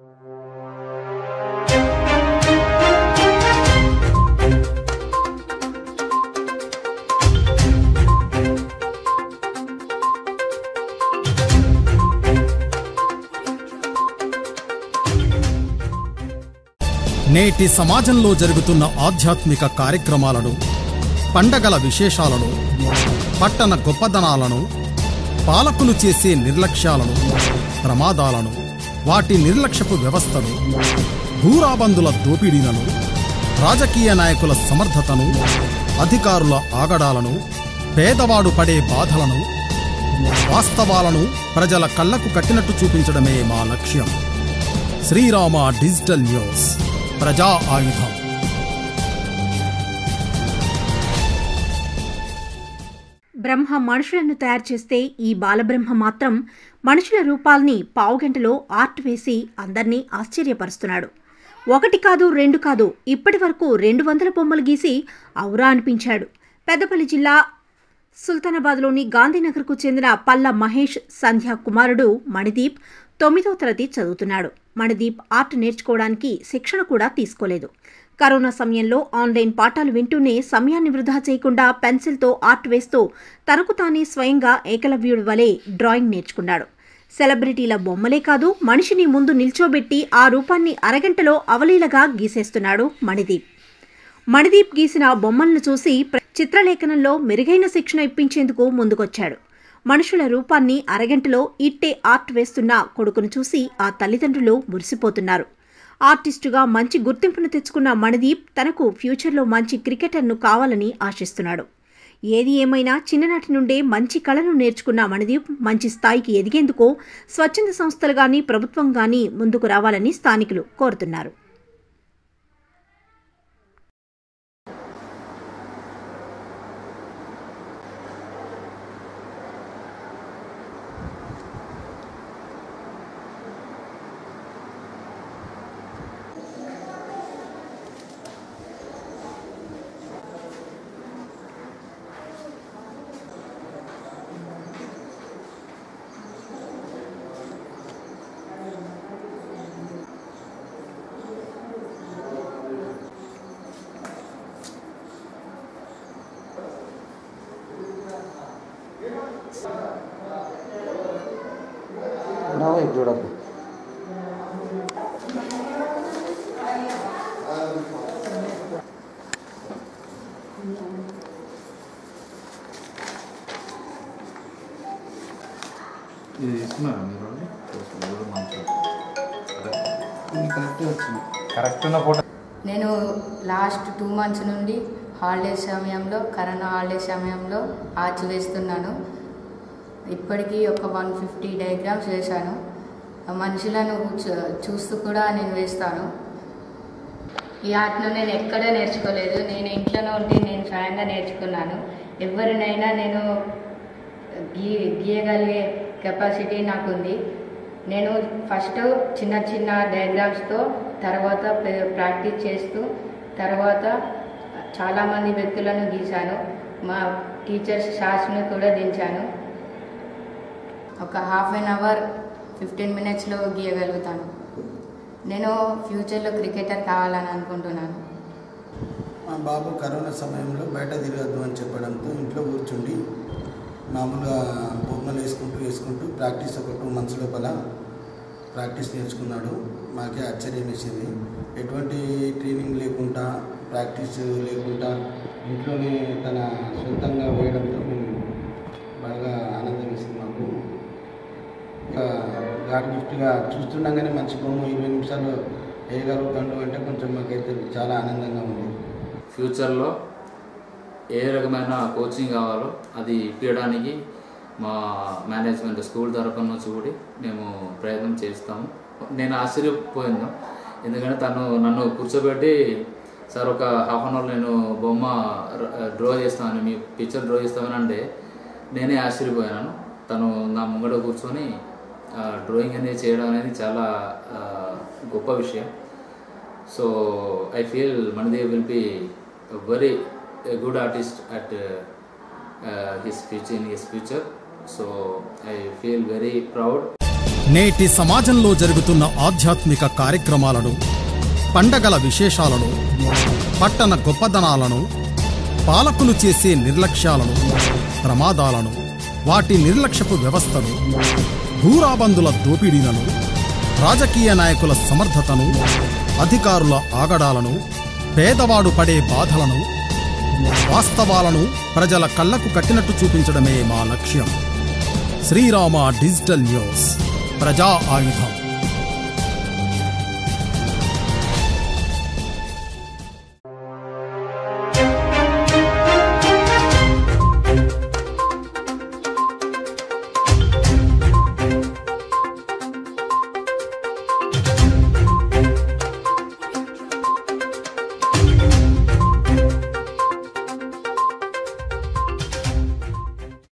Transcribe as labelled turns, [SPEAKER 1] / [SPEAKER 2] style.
[SPEAKER 1] నేటి సమాజంలో జరుగుతున్న ఆధ్యాత్మిక కార్యక్రమాలను పండగల విశేషాలను పట్టణ గొప్పదనాలను పాలకులు చేసే నిర్లక్ష్యాలను ప్రమాదాలను వాటి నిర్లక్ష్యపు వ్యవస్థను భూరాబందుల దోపిడీలను రాజకీయ నాయకుల సమర్థతను అధికారుల ఆగడాలను పేదవాడు పడే బాధలను వాస్తవాలను ప్రజల కళ్లకు కట్టినట్టు చూపించడమే మా లక్ష్యం శ్రీరామ డిజిటల్ న్యూస్ ప్రజా ఆయుధం
[SPEAKER 2] బ్రహ్మ మనుషులను తయారు చేస్తే ఈ బాలబ్రహ్మ మాత్రం మనుషుల రూపాల్ని పావుగంటలో ఆర్ట్ వేసి అందర్నీ ఆశ్చర్యపరుస్తున్నాడు ఒకటి కాదు రెండు కాదు ఇప్పటి వరకు రెండు వందల బొమ్మలు గీసి ఔరా అనిపించాడు పెద్దపల్లి జిల్లా సుల్తానాబాద్లోని గాంధీనగర్కు చెందిన పల్ల మహేష్ సంధ్య కుమారుడు మణిదీప్ తొమ్మిదో తరగతి చదువుతున్నాడు మణిదీప్ ఆర్ట్ నేర్చుకోవడానికి శిక్షణ కూడా తీసుకోలేదు కరోనా సమయంలో ఆన్లైన్ పాఠాలు వింటూనే సమయాన్ని వృధా చేయకుండా పెన్సిల్తో ఆర్ట్ వేస్తూ తనకు తానే స్వయంగా ఏకలవ్యుడి వలె డ్రాయింగ్ నేర్చుకున్నాడు సెలబ్రిటీల బొమ్మలే కాదు మనిషిని ముందు నిల్చోబెట్టి ఆ రూపాన్ని అరగంటలో అవలీలగా గీసేస్తున్నాడు మణిదీప్ మణిదీప్ గీసిన బొమ్మలను చూసి ప్ర- చిత్రలేఖనంలో మెరుగైన శిక్షణ ఇప్పించేందుకు ముందుకొచ్చాడు మనుషుల రూపాన్ని అరగంటలో ఇట్టే ఆర్ట్ వేస్తున్న కొడుకును చూసి ఆ తల్లిదండ్రులు మురిసిపోతున్నారు ఆర్టిస్టుగా మంచి గుర్తింపును తెచ్చుకున్న మణిదీప్ తనకు ఫ్యూచర్లో మంచి క్రికెటర్ను కావాలని ఆశిస్తున్నాడు ఏది ఏమైనా చిన్ననాటి నుండే మంచి కళను నేర్చుకున్న మణిదీప్ మంచి స్థాయికి ఎదిగేందుకు స్వచ్ఛంద సంస్థలు గాని ప్రభుత్వం గాని ముందుకు రావాలని స్థానికులు కోరుతున్నారు
[SPEAKER 3] बनाओ एक जोड़ा को
[SPEAKER 4] ఇది తీసుకున్నారా మీరు వాళ్ళు? ఎవరు మాట్లాడు.
[SPEAKER 3] ఇది కరెక్ట్ వచ్చింది
[SPEAKER 4] కరెక్ట్ ఉన్న ఫోటో
[SPEAKER 5] నేను లాస్ట్ టూ మంత్స్ నుండి హాలిడేస్ సమయంలో కరోనా హాలిడేస్ సమయంలో ఆర్చ్ వేస్తున్నాను ఇప్పటికీ ఒక వన్ ఫిఫ్టీ డయాగ్రామ్స్ వేశాను ఆ మనుషులను చూ- చూస్తూ కూడా నేను వేస్తాను ఈ ఆర్ట్ను నేను ఎక్కడ నేర్చుకోలేదు నేను ఇంట్లోనే ఉండి నేను స్వయంగా నేర్చుకున్నాను ఎవరినైనా నేను గీ గీయగలిగే కెపాసిటీ నాకుంది నేను ఫస్ట్ చిన్న చిన్న డయాగ్రామ్స్తో తర్వాత ప్ర- ప్రాక్టీస్ చేస్తూ తర్వాత చాలామంది వ్యక్తులను గీశాను మా టీచర్స్ షార్ట్స్ని కూడా దించాను ఒక హాఫ్ అన్ అవర్ ఫిఫ్టీన్ మినిట్స్లో గీయగలుగుతాను నేను ఫ్యూచర్లో క్రికెటర్ కావాలని అనుకుంటున్నాను
[SPEAKER 6] మా బాబు కరోనా సమయంలో బయట తిరగద్దు అని చెప్పడంతో ఇంట్లో కూర్చుండి మామూలుగా బొమ్మలు వేసుకుంటూ వేసుకుంటూ ప్రాక్టీస్ ఒక టూ మంత్స్ లోపల ప్రాక్టీస్ నేర్చుకున్నాడు మాకే ఆశ్చర్యం వేసింది ఎటువంటి ట్రైనింగ్ లేకుండా ప్రాక్టీస్ లేకుండా ఇంట్లోనే తన సొంతంగా వేయడంతో మేము బాగా ఆనందం వేసింది మాకు ఇంకా గాడ్ గిఫ్ట్గా చూస్తుండగానే మంచి బొమ్మ ఇరవై నిమిషాలు వేయగలుగుతాడు అంటే కొంచెం మాకైతే చాలా ఆనందంగా ఉంది
[SPEAKER 7] ఫ్యూచర్లో ఏ రకమైన కోచింగ్ కావాలో అది ఇప్పించడానికి మా మేనేజ్మెంట్ స్కూల్ తరఫున నుంచి కూడా మేము ప్రయత్నం చేస్తాము నేను ఆశ్చర్యపోయాను ఎందుకంటే తను నన్ను కూర్చోబెట్టి సార్ ఒక హాఫ్ అన్ అవర్ నేను బొమ్మ డ్రా చేస్తాను మీ పిక్చర్ డ్రా చేస్తామని అంటే నేనే ఆశ్చర్యపోయాను తను నా ముంగడ కూర్చొని డ్రాయింగ్ అనేది చేయడం అనేది చాలా ఆ, గొప్ప విషయం so I feel Manidev will be a very a good artist at uh, uh, his future in his future. So I feel very proud
[SPEAKER 1] నేటి సమాజంలో జరుగుతున్న ఆధ్యాత్మిక కార్యక్రమాలను పండగల విశేషాలను పట్టణ గొప్పదనాలను పాలకులు చేసే నిర్లక్ష్యాలను ప్రమాదాలను వాటి నిర్లక్ష్యపు వ్యవస్థను భూరాబందుల దోపిడీలను రాజకీయ నాయకుల సమర్థతను అధికారుల ఆగడాలను పేదవాడు పడే బాధలను వాస్తవాలను ప్రజల కళ్లకు కట్టినట్టు చూపించడమే మా లక్ష్యం శ్రీరామ డిజిటల్ న్యూస్ ప్రజా ఆయుధం